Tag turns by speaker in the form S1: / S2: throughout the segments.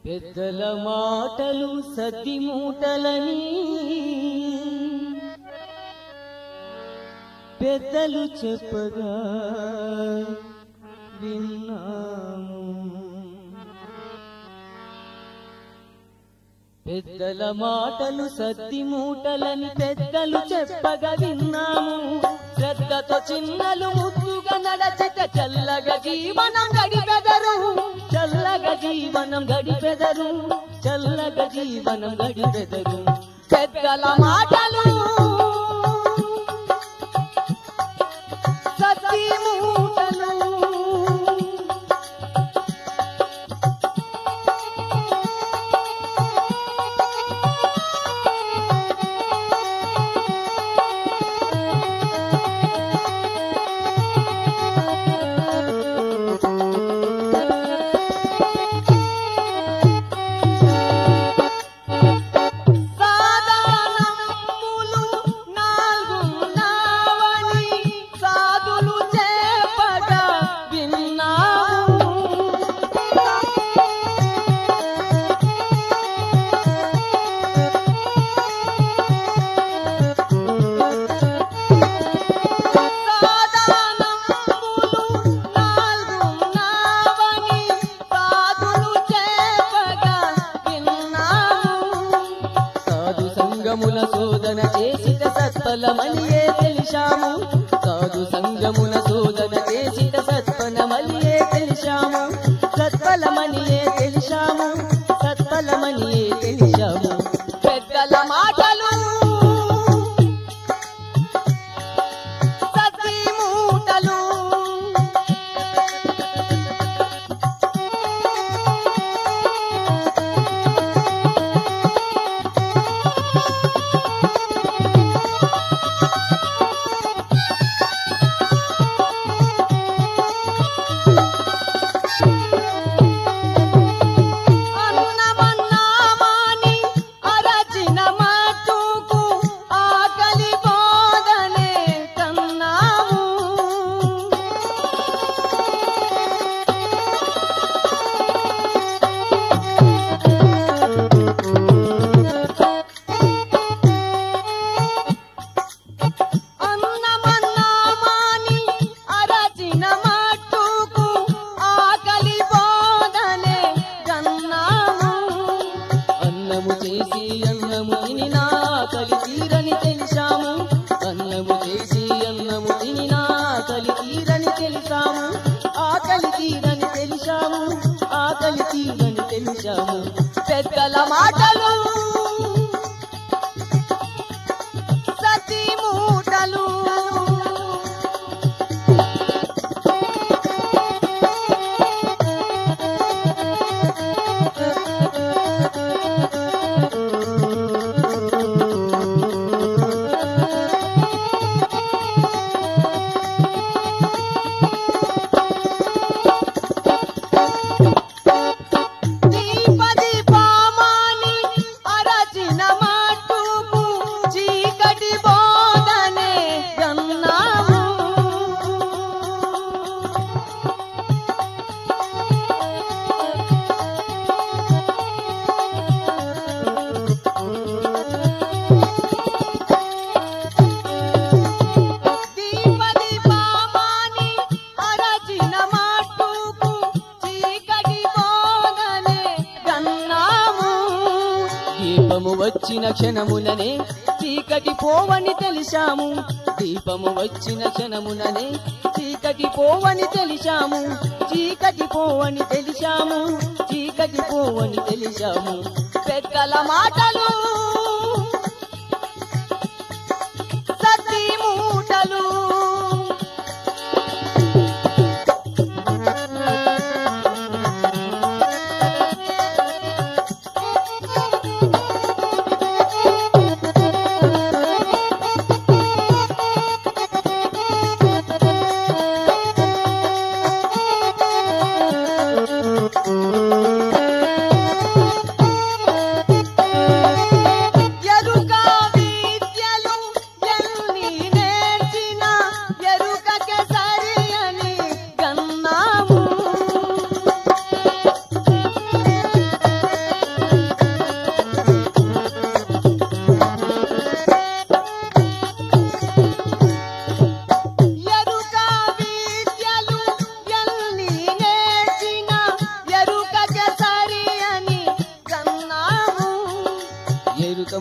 S1: పెద్దల మాటలు సతి మూటలని పెద్దలు చెప్పగా విన్నాము పెద్దల మాటలు సత్తి మూటలని పెద్దలు చెప్పగా విన్నాము శ్రద్ధతో చిన్నలు ముద్దుగా నడచిత చల్లగా జీవనం గడిపెదరు చల్లగా జీవనం గడిపెదరు చల్లగా జీవనం గడిపెదరు పెద్దల మాటలు సత్తి మూటలు సాధారణములు నాలుగున్నావని సాధులు చెప్పగా విన్నాము సాధారణములు నాలుగున్నావని సాధులు చెప్పగా విన్నాము సాధు సంగముల శోధన చేసిట సత్ఫలమలియే తెలిసాము సాధు సంగముల శోధన చేసిట సత్ఫలమలియే తెలిసాము సత్ఫలమనియే తెలిసాము సత్ఫలమనియే తెలిసాము పెద్దల మాటలు సతీ మూటలు అన్నమన్నామాని అరచిన మట్టుకు ఆకలి బోధనే కన్నాము అన్నమన్నామాని అరచిన మట్టుకు ఆకలి బోధనే కన్నాము అన్నము చేసి అన్నము తిని నా కలి తీరని తెలిసాము అన్నము చేసి అన్నము తిని నా కలి తీరని తెలిసాము ఆకలి తీరని తెలిసాము ఆకలి తీరని తెలిసాము పెద్దల మాటలు సతీ మూటలు దీపది పామాని అరచిన మట్టుకు చీకటి బోధనే గన్నాము దీపది పామాని అరచిన మట్టుకు చీకటి బోధనే గన్నాము దీపము వచ్చిన క్షణముననే చీకటి పోవని తెలిసాము దీపము వచ్చిన క్షణముననే చీకటి పోవని తెలిసాము చీకటి పోవని తెలిసాము చీకటి పోవని తెలిసాము పెద్దల మాటలు సతీ మూటలు ఎరుక విద్యలు ఎన్ని నేర్చినా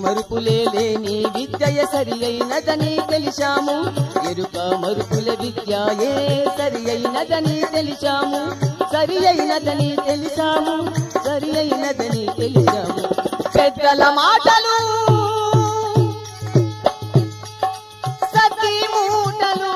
S1: మరుపులే లేని విద్య సరి అయినదని తెలిసాము ఎరుక మరుపుల విద్యయే సరి అయినదని తెలిసాము సరి అయినదని తెలిసాము సరి అయినదని తెలిసాము పెద్దల మాటలు సతీ మూటలు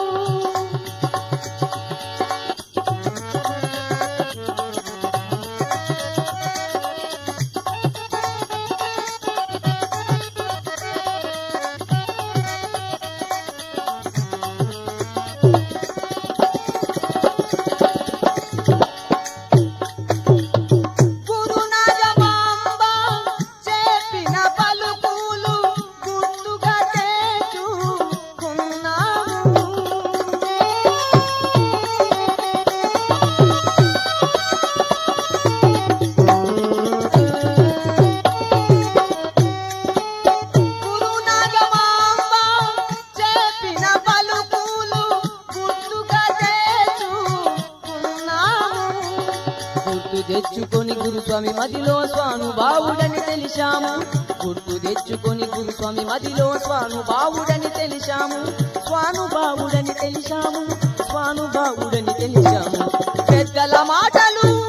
S1: గురునాగమాంబ చెప్పిన పలుకులు గుర్తుగా తెచ్చుకున్నాము. గురునాగమాంబ చెప్పిన పలుకులు గుర్తుగా తెచ్చుకున్నాము. గుర్తు తెచ్చుకొని గురుస్వామి మదిలో స్వానుభావుడని తెలిసాము గుర్తు తెచ్చుకొని గురుస్వామి మదిలో స్వానుభావుడని తెలిసాము స్వానుభావుడని తెలిసాము స్వానుభావుడని తెలిసాము పెద్దల మాటలు